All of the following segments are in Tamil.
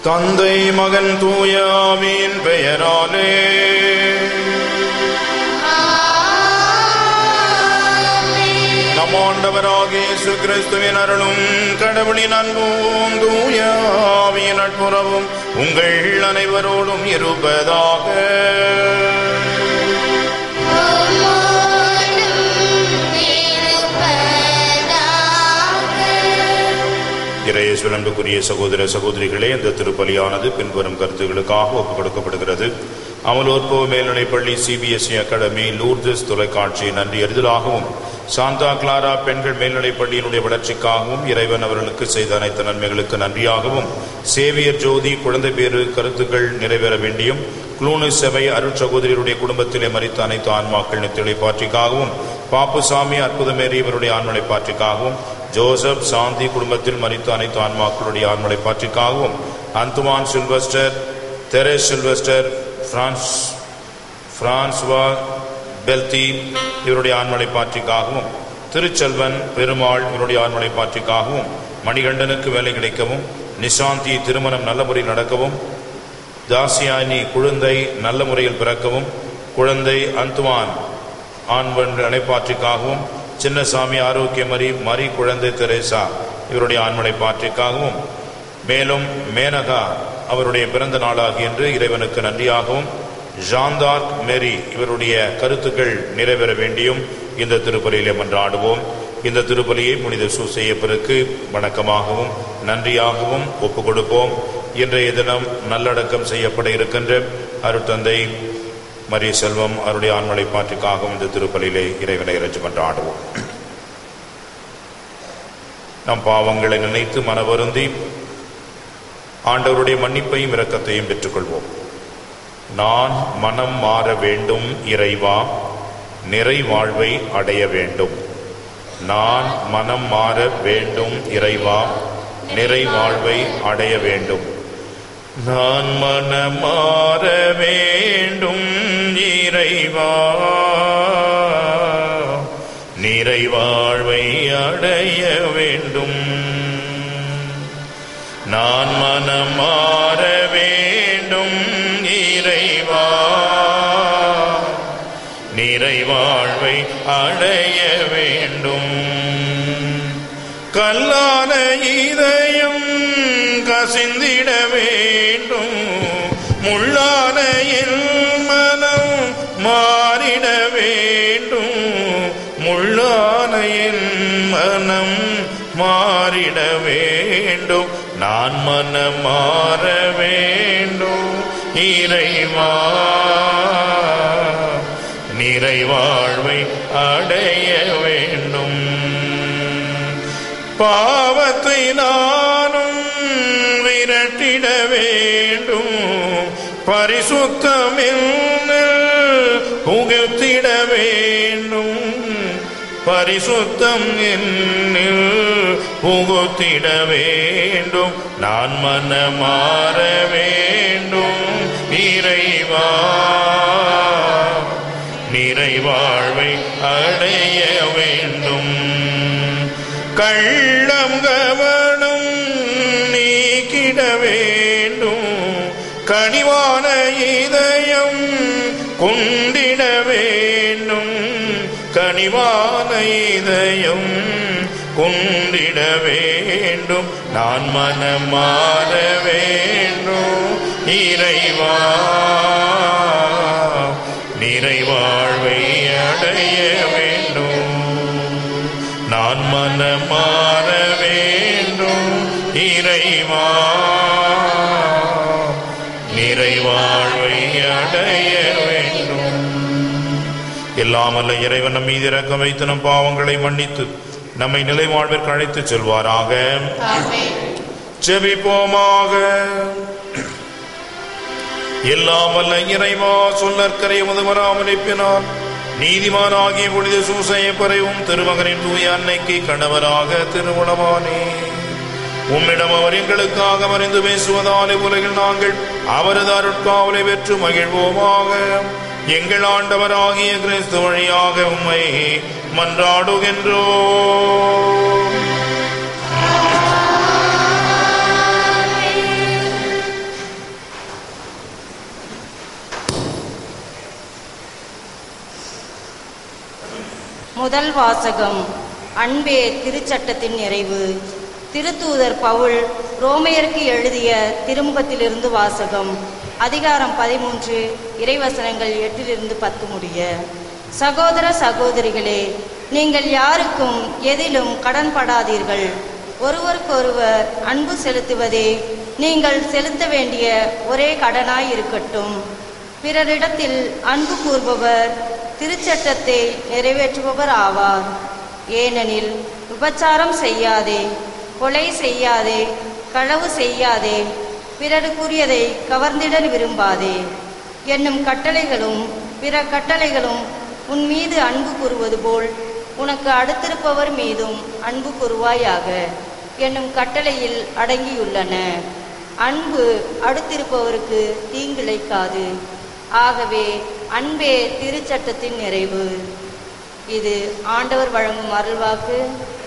தந்தை மகன் தூயாவின் பெயராலே நம் ஆண்டவராகிய இயேசு கிறிஸ்துவின் அருளும் கடவுளின் அன்பும் தூயாவின் நட்புறவும் உங்கள் அனைவரோடும் இருப்பதாக இறையேசுவின் அன்புக்குரிய சகோதர சகோதரிகளே இந்த திருப்பலியானது பின்வரும் கருத்துகளுக்காக ஒப்புக் கொடுக்கப்படுகிறது அமலோற்போ மேல்நிலைப்பள்ளி சிபிஎஸ்இ அகாடமி லூர்தஸ் தொலைக்காட்சி நன்றி அறிதலாகவும் சாந்தா கிளாரா பெண்கள் மேல்நிலைப் பள்ளியினுடைய வளர்ச்சிக்காகவும் இறைவன் அவர்களுக்கு செய்த அனைத்து நன்மைகளுக்கு நன்றியாகவும் சேவியர் ஜோதி குழந்தை பேறு கருத்துக்கள் நிறைவேற வேண்டியும் குளூனு சபை அருட்சகோதரியுடைய குடும்பத்திலே மறித்த அனைத்து ஆன்மாக்கள் நித்திரை பாற்றிக்காகவும் பாப்புசாமி அற்புதமேறி இவருடைய ஆண்மலை பாற்றிக்காகவும் ஜோசப் சாந்தி குடும்பத்தில் மறித்த அனைத்து ஆன்மாக்களுடைய ஆண்மலை பாற்றிக்காகவும் அந்துமான் சில்வஸ்டர் தெரேஸ் சில்வஸ்டர் பிரான்ஸ் பிரான்ஸ்வா பெல்தி இவருடைய ஆண்மலை பாற்றிக்காகவும் திருச்செல்வன் பெருமாள் இவருடைய ஆண்மலை பாற்றிக்காகவும் மணிகண்டனுக்கு வேலை கிடைக்கவும் நிசாந்தி திருமணம் நல்ல முறையில் நடக்கவும் தாசியானி குழந்தை நல்ல முறையில் பிறக்கவும் குழந்தை அந்துவான் ஆண்வன் அணைப்பாற்றிக்காகவும் சின்னசாமி ஆரோக்கியமரி மரி குழந்தை தெரேசா இவருடைய ஆண்மலை பாற்றிக்காகவும் மேலும் மேனகா அவருடைய பிறந்த நாளாகிய என்று இறைவனுக்கு நன்றியாகவும் ஜாந்தார்க் மேரி இவருடைய கருத்துக்கள் நிறைவேற வேண்டியும் இந்த திருப்பலியிலே மன்றாடுவோம் இந்த திருப்பலியை புனித சூசையப்பருக்கு வணக்கமாகவும் நன்றியாகவும் ஒப்புக் கொடுப்போம் இன்றைய தினம் நல்லடக்கம் செய்யப்பட இருக்கின்ற அருட்தந்தை மரிய செல்வம் அவருடைய ஆண்மலை பாற்றுக்காகவும் இந்த திருப்பலியிலே இறைவனை இறைஞ்சு கொண்டாடுவோம் நம் பாவங்களை நினைத்து மனவருந்தி ஆண்டவருடைய மன்னிப்பையும் இரக்கத்தையும் பெற்றுக்கொள்வோம் நான் மனம் மாற வேண்டும் இறைவா நிறை வாழ்வை அடைய வேண்டும் நான் மனம் மாற வேண்டும் இறைவா நிறை வாழ்வை அடைய வேண்டும் நான் மனம் மாற வேண்டும் இறைவா நிறை வாழ்வை அடைய வேண்டும் நான் மனம் மாற வேண்டும் இறைவா நிறை வாழ்வை அடைய வேண்டும் கல்லான இதயம் கசிந்திட வேண்டும் முள்ளான என் மனம் மாறிட வேண்டும் முள்ளான என் மனம் மாறிட வேண்டும் நான் மனம் மாற வேண்டும் இறைவா நிறை வாழ்வை அடைய வேண்டும் பாவத்தை நானும் விரட்டிட வேண்டும் பரிசுத்தமில் புகுத்திட வேண்டும் பரிசுத்தம் என்னில் புகுத்திட வேண்டும் நான் மனமாற வேண்டும் இறைவா நிறை வாழ்வை அடைய வேண்டும் கள்ளம் கவனம் நீக்கிட வேண்டும் கனிவான இதயம் கொண்டிட வேண்டும் கனிவான இதயம் கொண்டிட வேண்டும் நான் மனம் மாற வேண்டும் இறைவா நிறை வாழ்வை அடைய வேண்டும் நான் மனம் மாற வேண்டும் இறைவா நிறை வாழ்வை அடைய வேண்டும் எல்லாமல்ல இறைவன் நம் மீது இறக்கம் வைத்து நம் பாவங்களை மன்னித்து நம்மை நிலை வாழ்விற்கு அழைத்துச் செல்வாராக செபிப்போமாக எல்லாம் வல்ல இறைவா சொல்லற்கரை முதுவராமலிப்பினார் நீதிமானாகிய புனித சூசையை பறையும் திருமகனின் தூய அன்னைக்கு கணவராக திருவுளவானே உம்மிடம் அவர் எங்களுக்காக மறைந்து பேசுவதாலே உலகில் நாங்கள் அவரது அருட்காவலை பெற்று மகிழ்வோமாக எங்கள் ஆண்டவராகிய கிறிஸ்து வழியாக உம்மை மன்றாடுகின்றோம் முதல் வாசகம் அன்பே திருச்சட்டத்தின் நிறைவு திருத்தூதர் பவுல் ரோமையருக்கு எழுதிய திருமுகத்திலிருந்து வாசகம் அதிகாரம் பதிமூன்று இறைவசனங்கள் எட்டிலிருந்து பத்து முடிய சகோதர சகோதரிகளே நீங்கள் யாருக்கும் எதிலும் கடன்படாதீர்கள் ஒருவருக்கொருவர் அன்பு செலுத்துவதே நீங்கள் செலுத்த வேண்டிய ஒரே கடனாய் இருக்கட்டும் பிறரிடத்தில் அன்பு கூறுபவர் திருச்சட்டத்தை நிறைவேற்றுபவர் ஆவார் ஏனெனில் விபச்சாரம் செய்யாதே கொலை செய்யாதே களவு செய்யாதே பிறருக்குரியதை கவர்ந்திட விரும்பாதே என்னும் கட்டளைகளும் பிற கட்டளைகளும் உன் மீது அன்பு கூறுவது போல் உனக்கு அடுத்திருப்பவர் மீதும் அன்பு கூறுவாயாக என்னும் கட்டளையில் அடங்கியுள்ளன அன்பு அடுத்திருப்பவருக்கு தீங்கிழைக்காது ஆகவே அன்பே திருச்சட்டத்தின் நிறைவு இது ஆண்டவர் வழங்கும் அருள்வாக்கு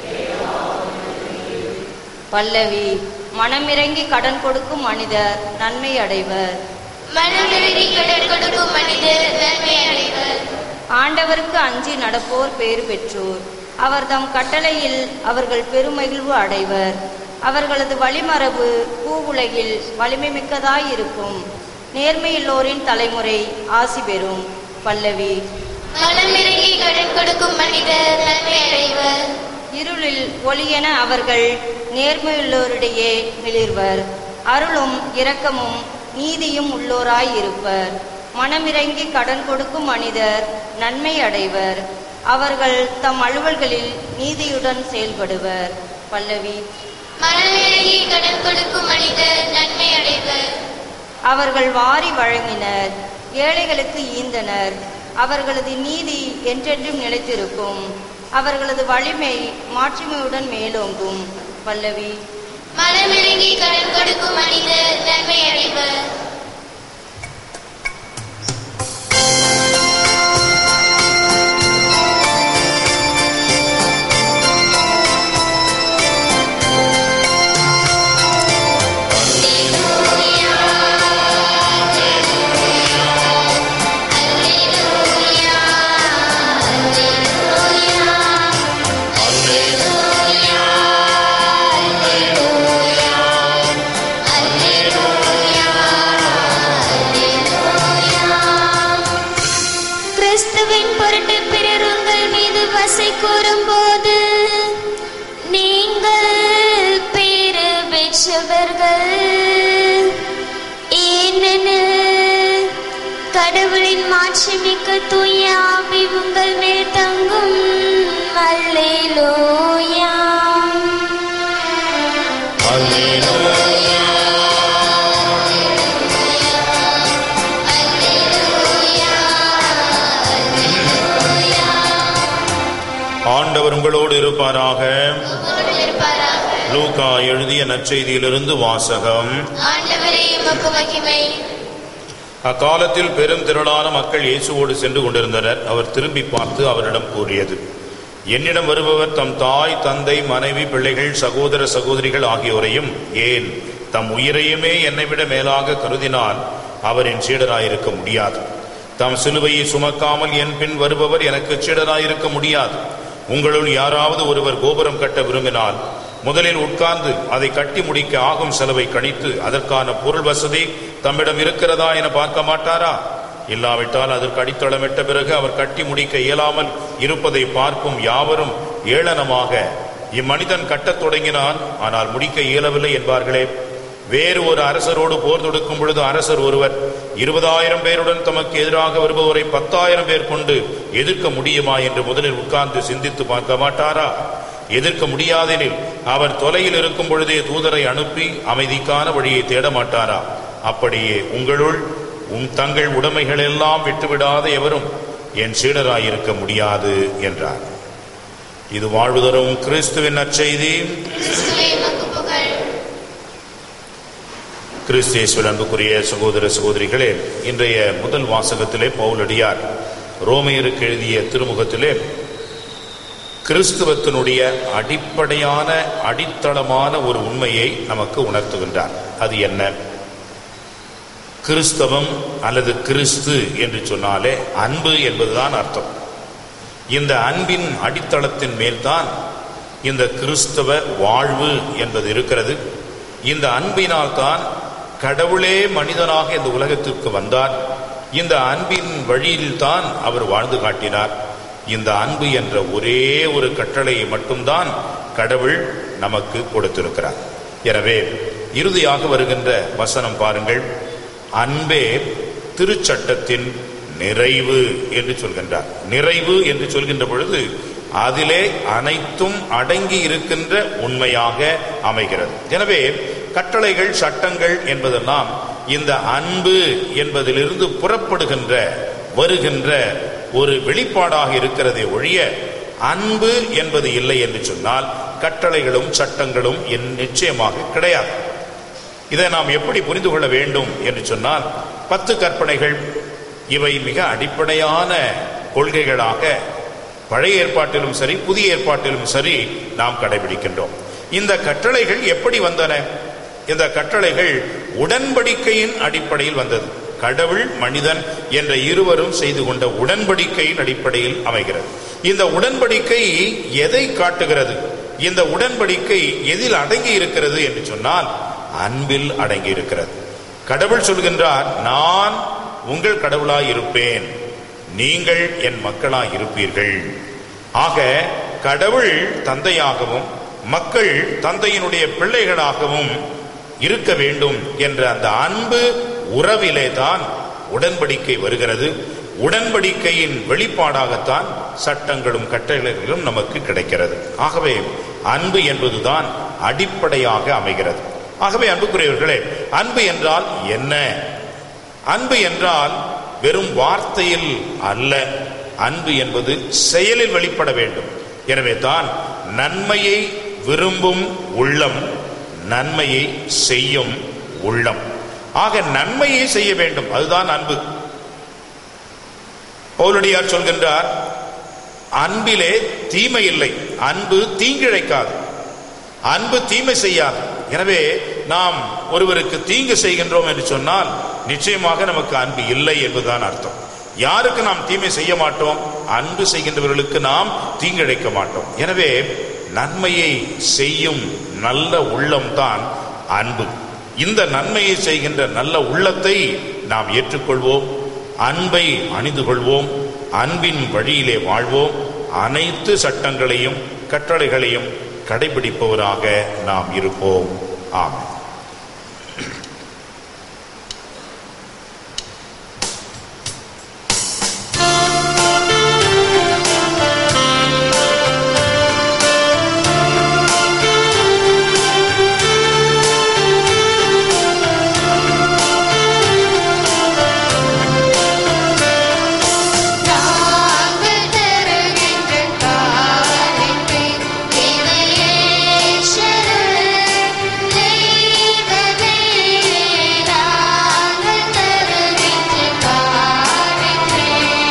பல்லவி மனமிறங்கி கடன் கொடுக்கும் மனிதர் நன்மை அடைவர் மனமிறங்கி கடன் கொடுக்கும் மனிதர் நன்மை அடைவர் ஆண்டவருக்கு அஞ்சி நடப்போர் பேறு பெற்றோர் அவர் தம் கட்டளையில் அவர்கள் பெருமகிழ்வு அடைவர் அவர்களது வழிமரபு பூவுலகில் வலிமை மிக்கதாயிருக்கும் நேர்மையுள்ளோரின் தலைமுறை ஆசி பெறும் பல்லவி மனமிறங்கி கடன் கொடுக்கும் மனிதர் நன்மை அடைவர் இருளில் ஒளியென அவர்கள் நேர்மையுள்ளோரிடையே மிளிர்வர் அருளும் இரக்கமும் நீதியும் உள்ளோராய் இருப்பர் மனமிறங்கி கடன் கொடுக்கும் மனிதர் நன்மை அடைவர் அவர்கள் தம் அலுவல்களில் நீதியுடன் செயல்படுவர் பல்லவி மனமிறங்கி கடன் கொடுக்கும் மனிதர் நன்மை அடைவர் அவர்கள் வாரி வழங்கினர் ஏழைகளுக்கு ஈந்தனர் அவர்களது நீதி என்றென்றும் நிலைத்திருக்கும் அவர்களது வலிமை மாட்சிமையுடன் மேலோங்கும் பல்லவி மனமிறங்கி கடன் கொடுக்கும் மனிதர் நன்மை அடைவர் கிறிஸ்துவின் பொருட்டு பிறர் உங்கள் மீது வசை கூறும்போது நீங்கள் பேறு பெற்றவர்கள் ஏனெனில் கடவுளின் மாட்சிமிக்க தூய ஆவி உங்கள் மேல் தங்கும் அல்லேலூயா ஆண்டவர் உங்களோடு இருப்பாராக உங்களோடு இருப்பாராக. லூகா எழுதிய நற்செய்தியிலிருந்து வாசகம் ஆண்டவரே உமக்கு மகிமை அக்காலத்தில் பெரும் திரளான மக்கள் இயேசுவோடு சென்று கொண்டிருந்தனர் அவர் திரும்பி பார்த்து அவரிடம் கூறியது என்னிடம் வருபவர் தம் தாய் தந்தை மனைவி பிள்ளைகள் சகோதர சகோதரிகள் ஆகியோரையும் ஏன் தம் உயிரையுமே என்னை விட மேலாக கருதினால் அவர் என் சீடராயிருக்க முடியாது தம் சிலுவையை சுமக்காமல் என் பின் வருபவர் எனக்கு சீடராயிருக்க முடியாது உங்களுள் யாராவது ஒருவர் கோபுரம் கட்ட விரும்பினால் முதலில் உட்கார்ந்து அதை கட்டி முடிக்க ஆகும் செலவை கணித்து அதற்கான பொருள் வசதி தம்மிடம் இருக்கிறதா என பார்க்க மாட்டாரா இல்லாவிட்டால் அதற்கு அடித்தளமிட்ட பிறகு அவர் கட்டி முடிக்க இயலாமல் இருப்பதை பார்க்கும் யாவரும் ஏளனமாக இம்மனிதன் கட்டத் தொடங்கினான் ஆனால் முடிக்க இயலவில்லை என்பார்களே வேறு ஒரு அரசரோடு போர் தொடுக்கும் பொழுது அரசர் ஒருவர் இருபதாயிரம் பேருடன் தமக்கு எதிராக வருபவரை பத்தாயிரம் பேர் கொண்டு எதிர்க்க முடியுமா என்று முதலில் உட்கார்ந்து சிந்தித்து பார்க்க மாட்டாரா எதிர்க்க முடியாதெனில் அவர் தொலையில் இருக்கும் பொழுதே தூதரை அனுப்பி அமைதிக்கான வழியை தேட மாட்டாரா அப்படியே உங்களுள் உன் தங்கள் உடைமைகள் எல்லாம் விட்டுவிடாத எவரும் என் சீடராயிருக்க முடியாது என்றார் இது வாழ்வுதரும் கிறிஸ்துவின் நற்செய்தி கிறிஸ்துவே உமக்கு புகழ் கிறிஸ்தியேசுவில் அன்புக்குரிய சகோதர சகோதரிகளே இன்றைய முதல் வாசகத்திலே பவுலடியார் ரோமையருக்கு எழுதிய திருமுகத்திலே கிறிஸ்துவத்தினுடைய அடிப்படையான அடித்தளமான ஒரு உண்மையை நமக்கு உணர்த்துகின்றார் அது என்ன கிறிஸ்தவம் அல்லது கிறிஸ்து என்று சொன்னாலே அன்பு என்பதுதான் அர்த்தம் இந்த அன்பின் அடித்தளத்தின் மேல்தான் இந்த கிறிஸ்தவ வாழ்வு என்பது இருக்கிறது இந்த அன்பினால் தான் கடவுளே மனிதனாக இந்த உலகத்திற்கு வந்தார் இந்த அன்பின் வழியில்தான் அவர் வாழ்ந்து காட்டினார் இந்த அன்பு என்ற ஒரே ஒரு கட்டளையை மட்டும்தான் கடவுள் நமக்கு கொடுத்திருக்கிறார் எனவே இறுதியாக வருகின்ற வசனம் பாருங்கள் அன்பே திருச்சட்டத்தின் நிறைவு என்று சொல்கின்றார் நிறைவு என்று சொல்கின்ற பொழுது அதிலே அனைத்தும் அடங்கி இருக்கின்ற உண்மையாக அமைகிறது எனவே கட்டளைகள் சட்டங்கள் என்பதெல்லாம் இந்த அன்பு என்பதிலிருந்து புறப்படுகின்ற வருகின்ற ஒரு வெளிப்பாடாக இருக்கிறதே ஒழிய அன்பு என்பது இல்லை என்று சொன்னால் கட்டளைகளும் சட்டங்களும் என் நிச்சயமாக கிடையாது இதை நாம் எப்படி புரிந்து கொள்ள வேண்டும் என்று சொன்னால் பத்து கற்பனைகள் இவை மிக அடிப்படையான கொள்கைகளாக பழைய ஏற்பாட்டிலும் சரி புதிய ஏற்பாட்டிலும் சரி நாம் கடைபிடிக்கின்றோம் இந்த கட்டளைகள் எப்படி வந்தன இந்த கட்டளைகள் உடன்படிக்கையின் அடிப்படையில் வந்தது கடவுள் மனிதன் என்ற இருவரும் செய்து கொண்ட உடன்படிக்கையின் அடிப்படையில் அமைகிறது இந்த உடன்படிக்கை எதை காட்டுகிறது இந்த உடன்படிக்கை எதில் அடங்கி இருக்கிறது என்று சொன்னால் அன்பில் அடங்கி இருக்கிறது கடவுள் சொல்கின்றார் நான் உங்கள் கடவுளாய் இருப்பேன் நீங்கள் என் மக்களாய் இருப்பீர்கள் ஆக கடவுள் தந்தையாகவும் மக்கள் தந்தையினுடைய பிள்ளைகளாகவும் இருக்க வேண்டும் என்ற அந்த அன்பு உறவிலே தான் உடன்படிக்கை வருகிறது உடன்படிக்கையின் வெளிப்பாடாகத்தான் சட்டங்களும் கட்டளைகளும் நமக்கு கிடைக்கிறது ஆகவே அன்பு என்பதுதான் அடிப்படையாக அமைகிறது ஆகவே அன்புக்குரியவர்களே அன்பு என்றால் என்ன அன்பு என்றால் வெறும் வார்த்தையில் அல்ல அன்பு என்பது செயலில் வெளிப்பட வேண்டும் எனவே தான் நன்மையை விரும்பும் உள்ளம் நன்மையை செய்யும் உள்ளம் ஆக நன்மையை செய்ய வேண்டும் அதுதான் அன்பு பவுலடியார் சொல்கின்றார் அன்பிலே தீமை இல்லை அன்பு தீங்கிழைக்காது அன்பு தீமை செய்யாது எனவே நாம் ஒருவருக்கு தீங்கு செய்கின்றோம் என்று சொன்னால் நிச்சயமாக நமக்கு அன்பு இல்லை என்பதுதான் அர்த்தம் யாருக்கு நாம் தீமை செய்ய மாட்டோம் அன்பு செய்கின்றவர்களுக்கு நாம் தீங்கிழைக்க மாட்டோம் எனவே நன்மையை செய்யும் நல்ல உள்ளம்தான் அன்பு இந்த நன்மையை செய்கின்ற நல்ல உள்ளத்தை நாம் ஏற்றுக்கொள்வோம் அன்பை அணிந்து கொள்வோம் அன்பின் வழியிலே வாழ்வோம் அனைத்து சட்டங்களையும் கட்டளைகளையும் கடைபிடிப்பவராக நாம் இருப்போம் ஆமென் நாங்கள் தருகின்ற காணிக்கை இவையேற்றல் தெய்வமே. நாங்கள் தருகின்ற காணிக்கை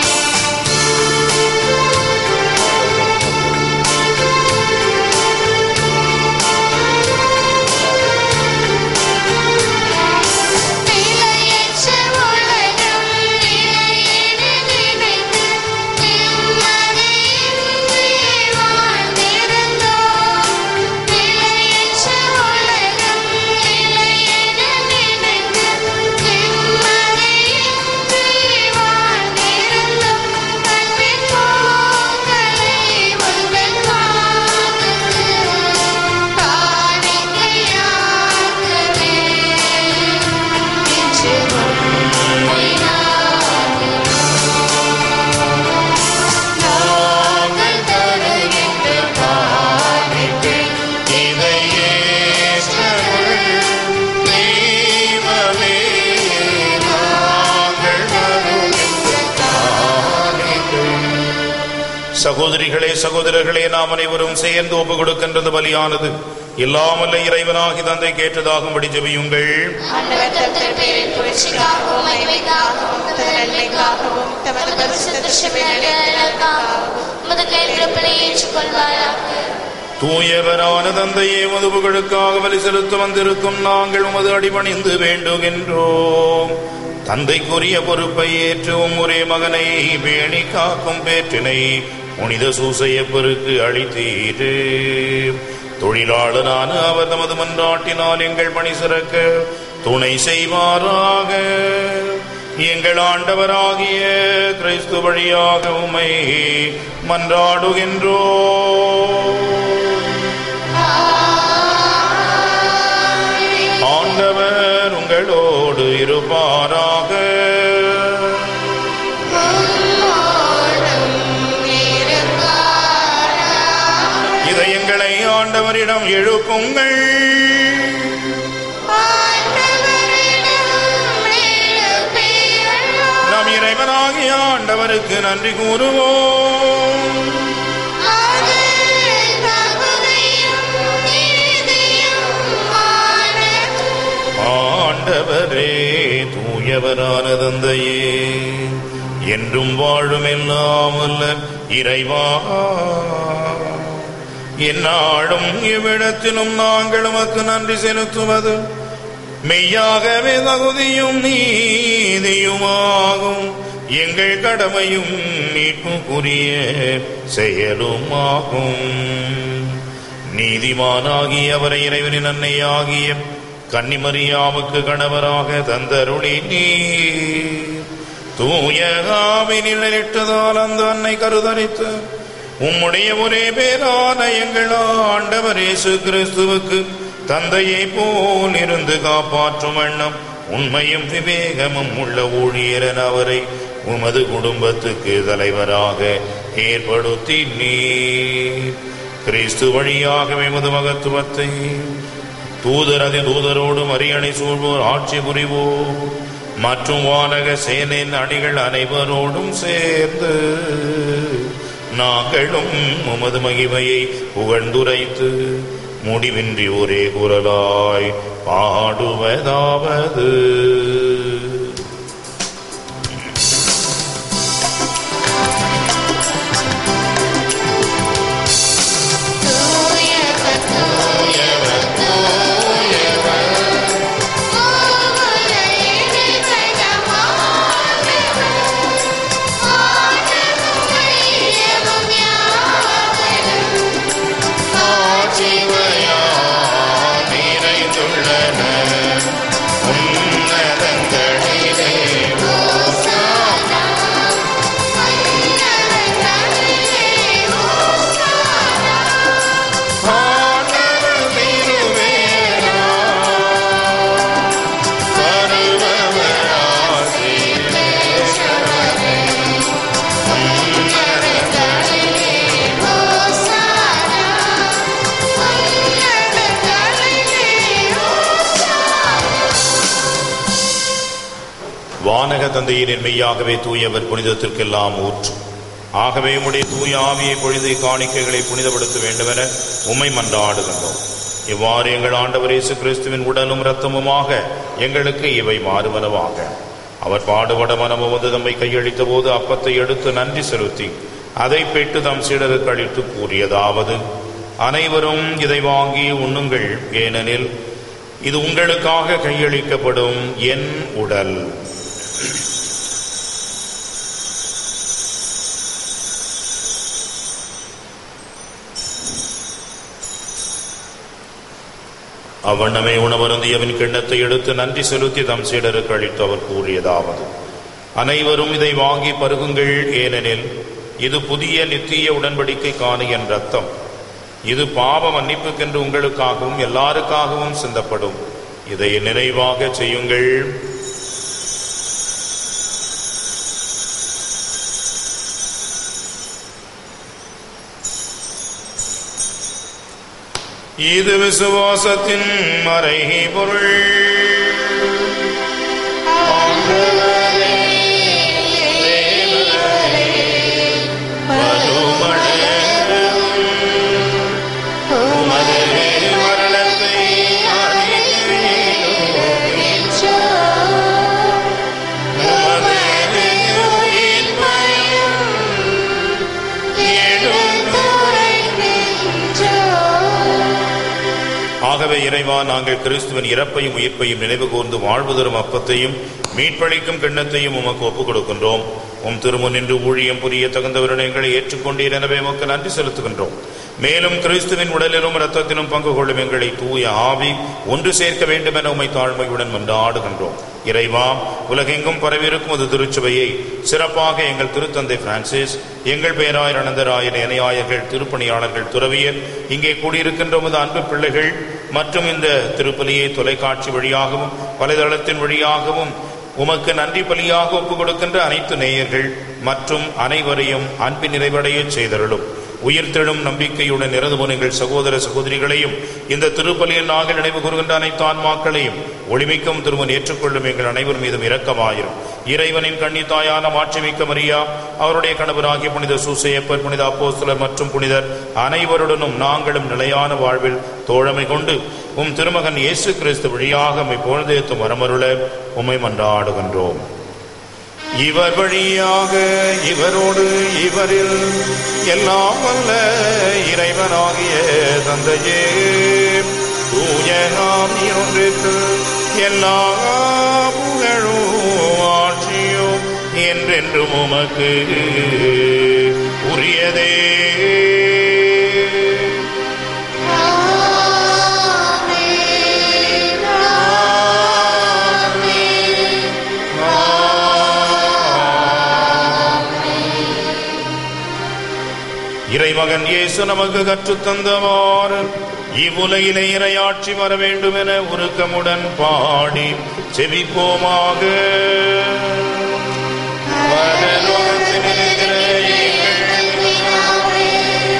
நிலையற்ற உலகம் நிலையென நினைத்து நிம்மதியின்றி வாழ்ந்திருந்தோம். நிலையற்ற உலகம் நிலையென நினைத்து நிம்மதியின்றி வாழ்ந்திருந்தோம். அன்பின் பூக்களை உங்கள் வானத்து காணிக்கையாகவே இன்று உம்மை நாங்கள் தருகின்ற காணிக்கை சகோதரிகளே சகோதரர்களே நாம் அனைவரும் சேர்ந்து ஒப்பு கொடுக்கின்றது பலியானது இல்லாமல்ல இறைவனாகி தந்தை கேட்டதாகும்படி ஜெபியுங்கள் ஆண்டவர் தத்தர் பேரின் புரட்சிக்காகவும் மகிமைக்காகவும் தமது நன்மைக்காகவும் தமது பரிசுத்த சபையாளர்களுக்காகவும் உமது கைவிடப்பலை ஏற்றுக்கொள்வாராக தூயவரான தந்தையே உமது புகழுக்காக பலி செலுத்த வந்திருக்கும் நாங்கள் உமது அடிபணிந்து வேண்டுகின்றோம் தந்தைக்குரிய பொறுப்பை ஏற்றும் ஒரே மகனை பேணி காக்கும் பேற்றினை புனித சூசையப்பருக்கு அளித்தீரு தொழிலாளரான அவர் தமது மன்றாட்டினால் எங்கள் பணி சிறக்க துணை செய்வாராக எங்கள் ஆண்டவராகிய கிறிஸ்து வழியாக உமை மன்றாடுகின்றோ ஆண்டவர் உங்களோடு இருப்பாராக இதயங்களை ஆண்டவரிடம் எழுப்புங்கள் நாம் இறைவனாகிய ஆண்டவருக்கு நன்றி கூறுவோம் ஆண்டவரே தூயவரான தந்தையே என்றும் வாழும் எல்லாம் அல்ல இறைவா எந்நாளும் இவ்விடத்திலும் நாங்கள் உமக்கு நன்றி செலுத்துவது மெய்யாகவே தகுதியும் நீதியுமாகும் எங்கள் கடமையும் மீட்புக்குரிய செயலுமாகும் நீதிமானாகிய அவரை இறைவனின் அன்னையாகிய கன்னிமரியாவுக்கு கணவராக தந்தருளி நீ தூயகாவினில் நிலையிட்டதால் அந்த அன்னை கருதரித்து உம்முடைய ஒரே பேரான எங்கள் ஆண்டவர் இயேசு கிறிஸ்துவுக்கு தந்தையை போல் இருந்து காப்பாற்றும் வண்ணம் உண்மையும் விவேகமும் உள்ள ஊழியரன் அவரை உமது குடும்பத்துக்கு தலைவராக ஏற்படுத்தி நீர் கிறிஸ்து வழியாக எமது மகத்துவத்தை தூதர் அதி தூதரோடும் அரியணை சூழ்வோர் ஆட்சி புரிவோர் மற்றும் வானக சேனையின் அணிகள் அனைவரோடும் சேர்ந்து நாங்களும் உமது மகிமையை புகழ்ந்துரைத்து முடிவின்றி ஒரே குரலாய் பாடுவதாவது நிறைந்துள்ளன உன்னதங்களிலே ஆண்டவர் திருவேரா வருபவர் ஆசீர்வதிக்கிறவரே. வானக தந்தையின் மெய்யாகவே தூயவர் புனிதத்திற்கெல்லாம் ஊற்று ஆகவே உம்முடைய தூய ஆவியை பொழுது காணிக்கைகளை புனிதப்படுத்த வேண்டுமென உம்மை மன்றாடுகின்றோம் இவ்வாறு எங்கள் ஆண்டவர் இயேசு கிறிஸ்துவின் உடலும் இரத்தமுமாக எங்களுக்கு இவை மாறுவனவாக அவர் பாடுபட மனமுவது தம்மை கையளித்த போது அப்பத்தை எடுத்து நன்றி செலுத்தி அதை பெற்று தம் சீடருக்கு அளித்து கூறியதாவது அனைவரும் இதை வாங்கி உண்ணுங்கள் ஏனெனில் இது உங்களுக்காக கையளிக்கப்படும் என் உடல் அவ்வண்ணமே உணவருந்தியவின் கிண்ணத்தை எடுத்து நன்றி செலுத்தி தம் சீடருக்கு அளித்து அவர் கூறியதாவது அனைவரும் இதை வாங்கி பருகுங்கள் ஏனெனில் இது புதிய நித்திய உடன்படிக்கைக்கான என் ரத்தம் இது பாவ மன்னிப்புக்கென்று உங்களுக்காகவும் எல்லாருக்காகவும் சிந்தப்படும் இதை நினைவாக செய்யுங்கள் இது விசுவாசத்தின் மறை பொருள் உமது மரணத்தை அறிக்கையிலும் உமது உயிர்ப்பையும் எடுத்துரைக்கின்றோம். ஆகவே இறைவா நாங்கள் கிறிஸ்துவின் இறப்பையும் உயிர்ப்பையும் நினைவு கூர்ந்து வாழ்வு தரும் அப்பத்தையும் மீட்பளிக்கும் கிண்ணத்தையும் உமக்கு ஒப்புக் கொடுக்கின்றோம் உம் திருமுன் நின்று ஊழியம் புரிய தகுந்தவருடன் எங்களை ஏற்றுக்கொண்டீர் எனவே உமக்கு நன்றி செலுத்துகின்றோம் மேலும் கிறிஸ்துவின் உடலிலும் இரத்தத்திலும் பங்கு கொள்ளும் எங்களை தூய ஆவி ஒன்று சேர்க்க வேண்டும் என உமை தாழ்மையுடன் மன்றாடுகின்றோம் இறைவா உலகெங்கும் பரவியிருக்கும் அது திருச்சபையை சிறப்பாக எங்கள் திருத்தந்தை பிரான்சிஸ் எங்கள் பேராயர் அனந்தராயர் இணையாயர்கள் திருப்பணியாளர்கள் துறவியர் இங்கே கூடியிருக்கின்ற உமது அன்பு பிள்ளைகள் மற்றும் இந்த திருப்பலியை தொலைக்காட்சி வழியாகவும் வலைதளத்தின் வழியாகவும் உமக்கு நன்றி பலியாக ஒப்புக் கொடுக்கின்ற அனைத்து நேயர்கள் மற்றும் அனைவரையும் அன்பின் நிறைவடையச் செய்தருளும் உயிர்த்தெழும் நம்பிக்கையுடன் இறந்து போன எங்கள் சகோதர சகோதரிகளையும் இந்த திருப்பலியில் நாங்கள் நினைவு கூறுகின்ற அனைத்து ஆன்மாக்களையும் ஒளிமிக்கும் திருமன் ஏற்றுக்கொள்ளும் எங்கள் அனைவர் மீதும் இரக்கமாயிரும் இறைவனின் கன்னித்தாயான மாட்சிமிக்க மரியா அவருடைய கணவராகிய புனித சூசையப்பர் புனித அப்போஸ்தலர் மற்றும் புனிதர் அனைவருடனும் நாங்களும் நிலையான வாழ்வில் தோழமை கொண்டு உம் திருமகன் இயேசு கிறிஸ்து வழியாக உம்மை பொழுதேத்தும் வரமருள உம்மை மன்றாடுகின்றோம் இவர் வழியாக இவரோடு இவரில் எல்லாம் வல்ல இறைவனாகிய தந்தையே தூய நாம் ஒன்றிற்கு எல்லா புகழும் ஆட்சியும் என்றென்றும் உமக்கு உரியதே இறைமகன் இயேசு நமக்கு கற்றுத் தந்தவாறு இவ்வுலகிலே இறையாட்சி வர வேண்டும் என உருக்கமுடன் பாடி செவிப்போமாக பரலோகத்தில் இருக்கிற எங்கள்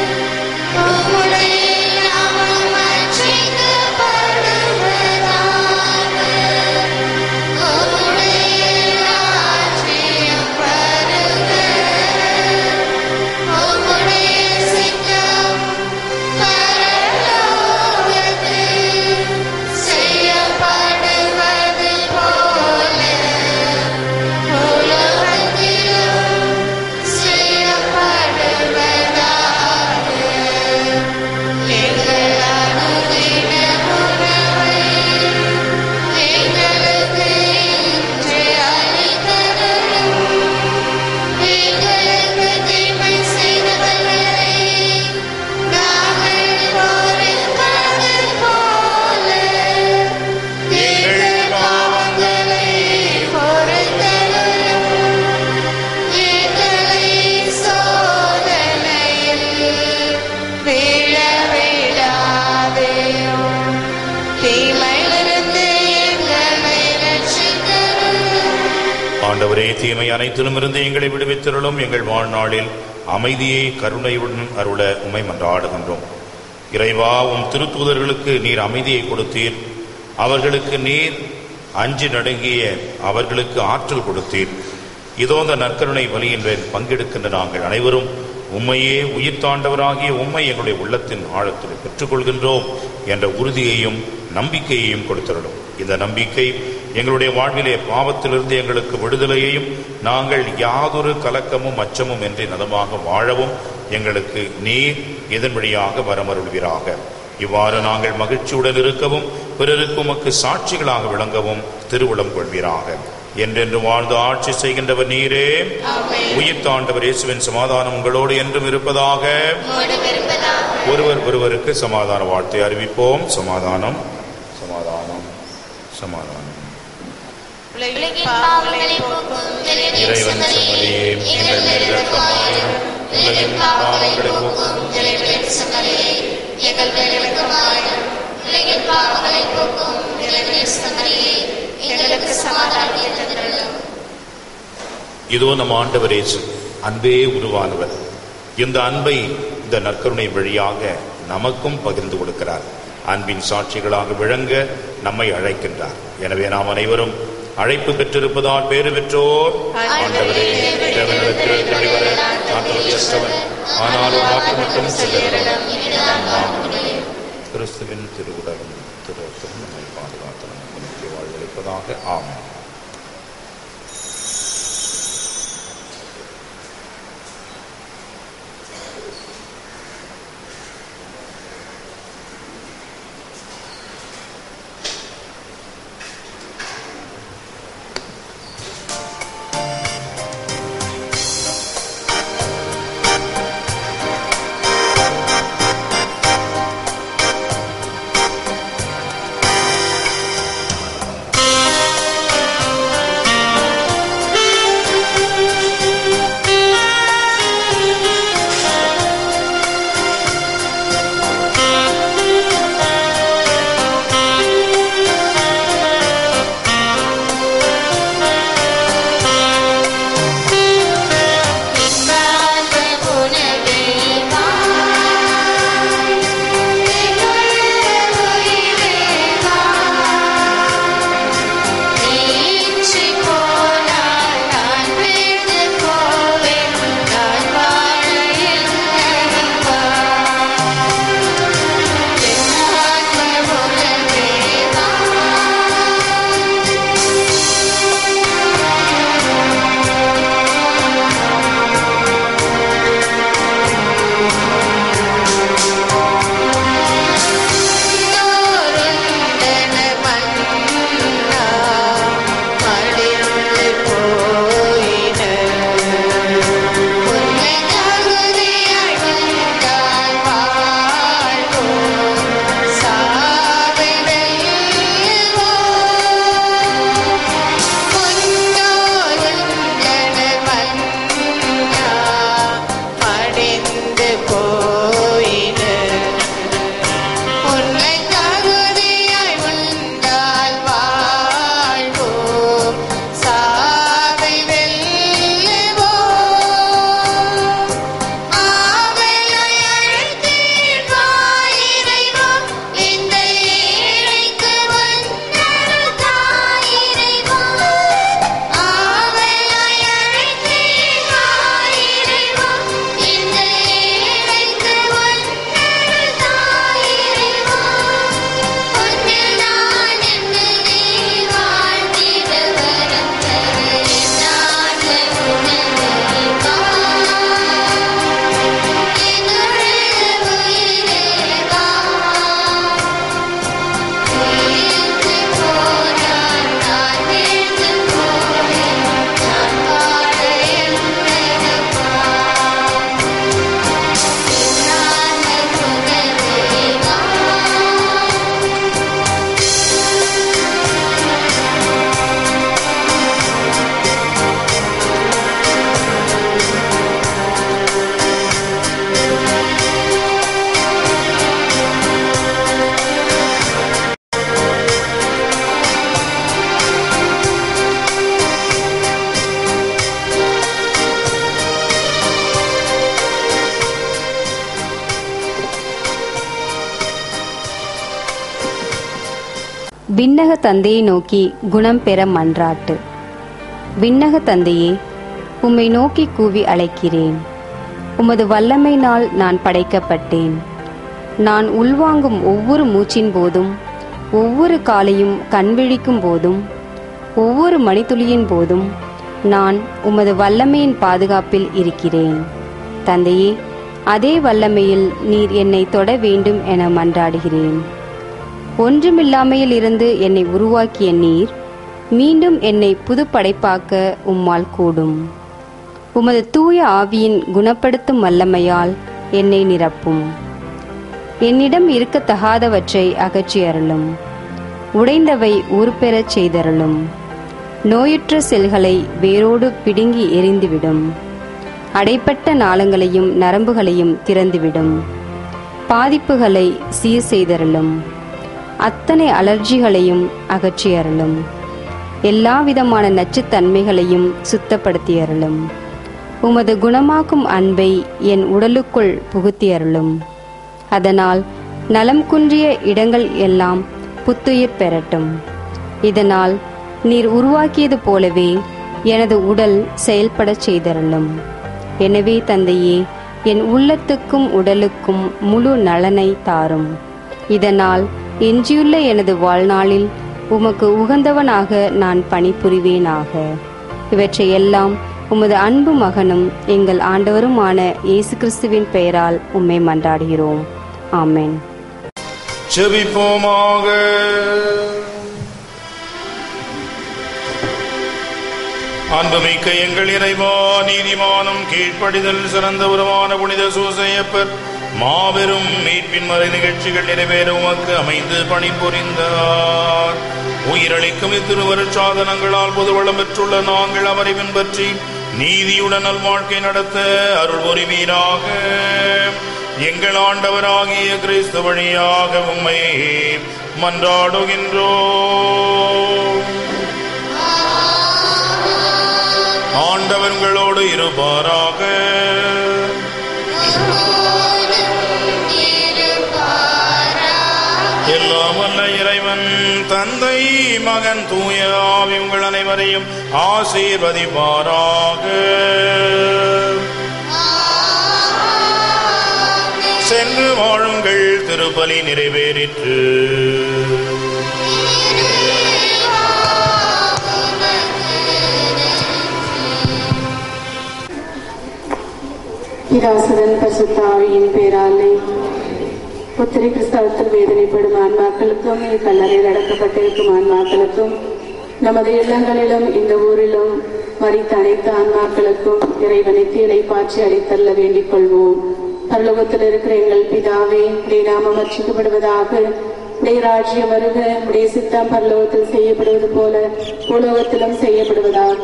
செய்யப்படுவது போல உலகத்திலும் செய்யப்படுவதாக எங்கள் அனுதின உணவை எங்களுக்கு இன்று அளித்தருளும் எங்களுக்கு தீமை செய்தவர்களை நாங்கள் பொறுப்பது போல எங்கள் பாவங்களை பொறுத்தருளும் எங்களை சோதனையில் விழவிடாதேயும் தீமையிலிருந்து எங்களை ரட்சித்தருளும் ஆண்டவரே தீமை அனைத்திலும் இருந்து எங்களை விடுவித்திருளும் எங்கள் வாழ்நாளில் அமைதியை கருணையுடன் அருள உமை மன்றாடுகின்றோம் இறைவா உம் திருத்தூதர்களுக்கு நீர் அமைதியை கொடுத்தீர் அவர்களுக்கு நீர் அஞ்சி நடுங்கிய அவர்களுக்கு ஆற்றல் கொடுத்தீர் இதோ இந்த நற்கருணை வலியின் மேல் பங்கெடுக்கின்ற நாங்கள் அனைவரும் உம்மையே உயிர் தாண்டவராகிய உம்மை எங்களுடைய உள்ளத்தின் ஆழத்தில் பெற்றுக்கொள்கின்றோம் என்ற உறுதியையும் நம்பிக்கையையும் கொடுத்திருடும் இந்த நம்பிக்கை எங்களுடைய வாழ்விலே பாவத்திலிருந்து எங்களுக்கு விடுதலையையும் நாங்கள் யாதொரு கலக்கமும் அச்சமும் இன்றி நலமாக வாழவும் எங்களுக்கு நீர் இதன் வழியாக வரமருள்வீராக இவ்வாறு நாங்கள் மகிழ்ச்சியுடன் இருக்கவும் பிறருக்கு உமக்கு சாட்சிகளாக விளங்கவும் திருவுளம் கொள்வீராக என்றென்று வாழ்ந்து ஆட்சி செய்கின்றவர் நீரே உயிர் தாண்டவர் இயேசுவின் சமாதானம் உங்களோடு என்றும் இருப்பதாக ஒருவர் ஒருவருக்கு சமாதான வாழ்த்தை அறிவிப்போம் சமாதானம் சமாதானம் சமாதானம் உலகின் பாவங்களை போக்கும் இறைவன் செம்மறியே எங்கள் மேல் இரக்கமாயிரும் உலகின் பாவங்களை போக்கும் இறைவனின் செம்மறியே எங்கள் மேல் இரக்கமாயிரும் உலகின் பாவங்களை போக்கும் இறைவனின் செம்மறியே எங்களுக்கு சமாதானத்தை தந்தருளும் இதோ நம் ஆண்டவர் இயேசு அன்பே உருவானவர் இந்த அன்பை இந்த நற்கருணை வழியாக நமக்கும் பகிர்ந்து கொடுக்கிறார் அன்பின் சாட்சிகளாக விளங்க நம்மை அழைக்கின்றார் எனவே நாம் அனைவரும் அழைப்பு பெற்றிருப்பதால் பேறு பெற்றோர் ஆண்டவரே தேவனிடத்தில் தெளிவர நான் தகுதியற்றவன் ஆனாலும் வாக்கு மட்டும் சொல்லுகிறேன் கிறிஸ்துவின் திருவுடலும் திருத்தம் நம்மை பாதுகாத்து நமக்கு நித்திய வாழ்வளிப்பதாக ஆமென் விண்ணக தந்தையை நோக்கி குணம் பெற மன்றாட்டு விண்ணக தந்தையே உம்மை நோக்கி கூவி அழைக்கிறேன் உமது வல்லமையினால் நான் படைக்கப்பட்டேன் நான் உள்வாங்கும் ஒவ்வொரு மூச்சின் போதும் ஒவ்வொரு காலையும் கண்விழிக்கும் போதும் ஒவ்வொரு மணித்துளியின் போதும் நான் உமது வல்லமையின் பாதுகாப்பில் இருக்கிறேன் தந்தையே அதே வல்லமையில் நீர் என்னை தொட வேண்டும் என மன்றாடுகிறேன் ஒன்றுமில்லாமையில் இருந்து என்னை உருவாக்கிய நீர் மீண்டும் என்னை புதுப்படைப்பாக்க உம்மால் கூடும் உமது தூய ஆவியின் குணப்படுத்தும் வல்லமையால் என்னை நிரப்பும் என்னிடம் இருக்கத்தகாதவற்றை அகற்றி அருளும் உடைந்தவை உருப்பெறச் செய்தருளும் நோயுற்ற செல்களை வேரோடு பிடுங்கி எரிந்துவிடும் அடைப்பட்ட நாளங்களையும் நரம்புகளையும் திறந்துவிடும் பாதிப்புகளை சீர் செய்தருளும் அத்தனை அலர்ஜிகளையும் அகற்றி அருளும் எல்லா விதமான நச்சுத்தன்மைகளையும் சுத்தப்படுத்தி அருளும் உமது குணமாக்கும் அன்பை என் உடலுக்குள் புகுத்தி அருளும் அதனால் நலம் குன்றிய இடங்கள் எல்லாம் புத்துயிர் பெறட்டும் இதனால் நீர் உருவாக்கியது போலவே எனது உடல் செயல்படச் செய்தருளும் எனவே தந்தையே என் உள்ளத்துக்கும் உடலுக்கும் முழு நலனை தாரும் இதனால் எஞ்சியுள்ள எனது வாழ்நாளில் உமக்கு உகந்தவனாக நான் பணிபுரிவேனாக இவற்றை எல்லாம் உமது அன்பு மகனும் எங்கள் ஆண்டவருமான இயேசு கிறிஸ்துவின் பெயரால் உம்மை மன்றாடுகிறோம் ஆமென் செபிப்போமாக அன்புமிக்க எங்கள் இறைவா நீதிமானும் கீழ்ப்படிதல் சிறந்த உருவான புனித சூசையப்பர் மாபெரும் மீட்பின் மறை நிகழ்ச்சிகள் நிறைவேற உமக்கு அமைந்து பணிபுரிந்தார் உயிரளிக்கும் இத்திருவருட் சாதனங்களால் பொதுவளம் பெற்றுள்ள நாங்கள் அவரை பின்பற்றி நீதியுடன் நல்வாழ்க்கை நடத்த அருள் புரிவீராக எங்கள் ஆண்டவராகிய கிறிஸ்து வழியாக உம்மை மன்றாடுகின்றோம் ஆண்டவர்களோடு இருப்பாராக எல்லாம் வல்ல இறைவன் தந்தை மகன் தூய ஆவி உங்கள் அனைவரையும் ஆசீர்வதிப்பாராக சென்று வாழுங்கள் திருப்பலி நிறைவேறிற்று பிதாசுடன் பசுத்தாவியின் பேராலே புத்திரி கிறிஸ்தவத்தில் வேதனைப்படும் ஆன்மாக்களுக்கும் கல்லறையில் அடக்கப்பட்டிருக்கும் ஆன்மாக்களுக்கும் நமது இல்லங்களிலும் இந்த ஊரிலும் மறித்த அனைத்து ஆன்மாக்களுக்கும் இறைவனை தீலை பாய்ச்சி அளித்தள்ள வேண்டிக் கொள்வோம் பரலோகத்தில் இருக்கிற எங்கள் பிதாவே உடைய நாமம் அர்ச்சிக்கப்படுவதாக உடைய ராஜ்யம் வருக உடைய சித்தம் பரலோகத்தில் செய்யப்படுவது போல உலோகத்திலும் செய்யப்படுவதாக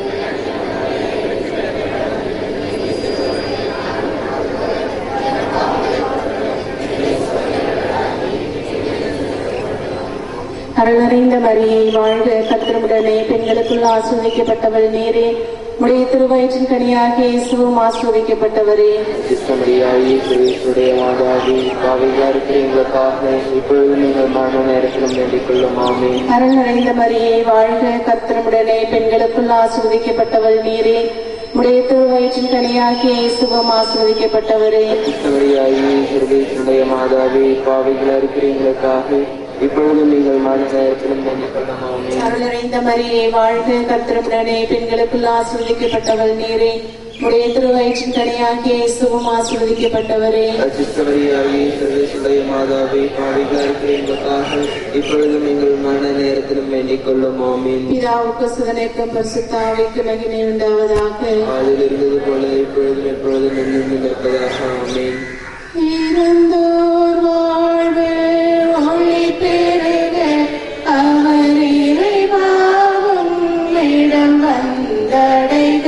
அருளறிந்த மரியை வாழ்க கத்திரமுடனே பெண்களுக்குள் ஆஸ்வதிக்கப்பட்டவள் நீரே உடைய திருவயிற்றின் கனியாகிய இயேசுவும் ஆஸ்வதிக்கப்பட்டவரே கிறிஸ்தமரியாயி கிறிஸ்துடைய மாதாவி பாவிகா இருக்கிற எங்களுக்காக இப்பொழுது நீங்கள் மரண நேரத்திலும் வேண்டிக் கொள்ளும் ஆமே அருள் நிறைந்த மரியை வாழ்க கத்திரமுடனே பெண்களுக்குள் ஆஸ்வதிக்கப்பட்டவள் நீரே உடைய திருவயிற்றின் கனியாகிய இயேசுவும் ஆஸ்வதிக்கப்பட்டவரே கிறிஸ்தமரியாயி கிறிஸ்துடைய மாதாவி பாவிகளா இருக்கிற எங்களுக்காக இப்பொழுது நீங்கள் மரண நேரத்திலும் வேண்டிக் கொள்ளும் ஆமே அருள் நிறைந்த மரியை வாழ்க கத்திரமுடனே பெண்களுக்குள் ஆஸ்வதிக்கப்பட்டவள் நீரே உடைய திருவயிற்றின் கனியாகிய இயேசுவும் ஆஸ்வதிக்கப்பட்டவரே கிறிஸ்தமரியாயி கிறிஸ்துடைய மாதாவி பாவிகளா இருக்கிற எங்களுக்காக இப்பொழுது நீங்கள் மரண நேரத்திலும் வேண்டிக் கொள்ளும் ஆமே பிதாவுக்கு சுதனைக்கும் பரிசுத்தாவிக்கு மகிமை உண்டாவதாக அதில் இருந்தது போல இப்பொழுதும் எப்பொழுதும் நின்று நிற்பதாக ஆமேன் இறந்தோர் வாழ்வு ஒளி பெருக அவர் இறைவாவும் இடம் வந்தடைக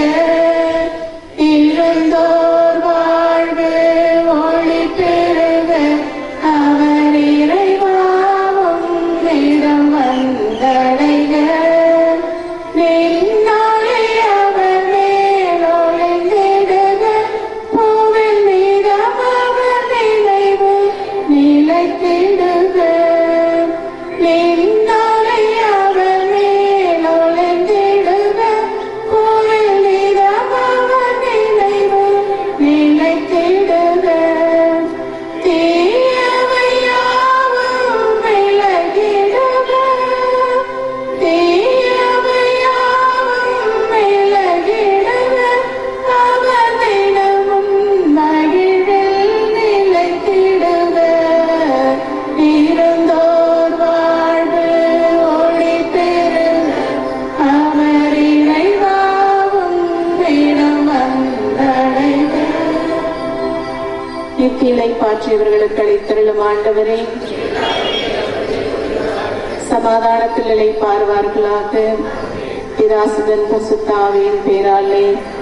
இறந்தோர் வாழ்வு ஒளி பெருக அவர் இறைவாவும் இடம் வந்தடைக நின்னாலே அவர் மேலொழிந்திடுக பூவில் மீதம் அவர் நின் மாற்றியவர்களுக்கு அளித்தருளும் ஆண்டவரே சமாதானத்தில் இழைப்பார்வார்களாக பிதாசுதன் பசுத்தாவின் பேராலே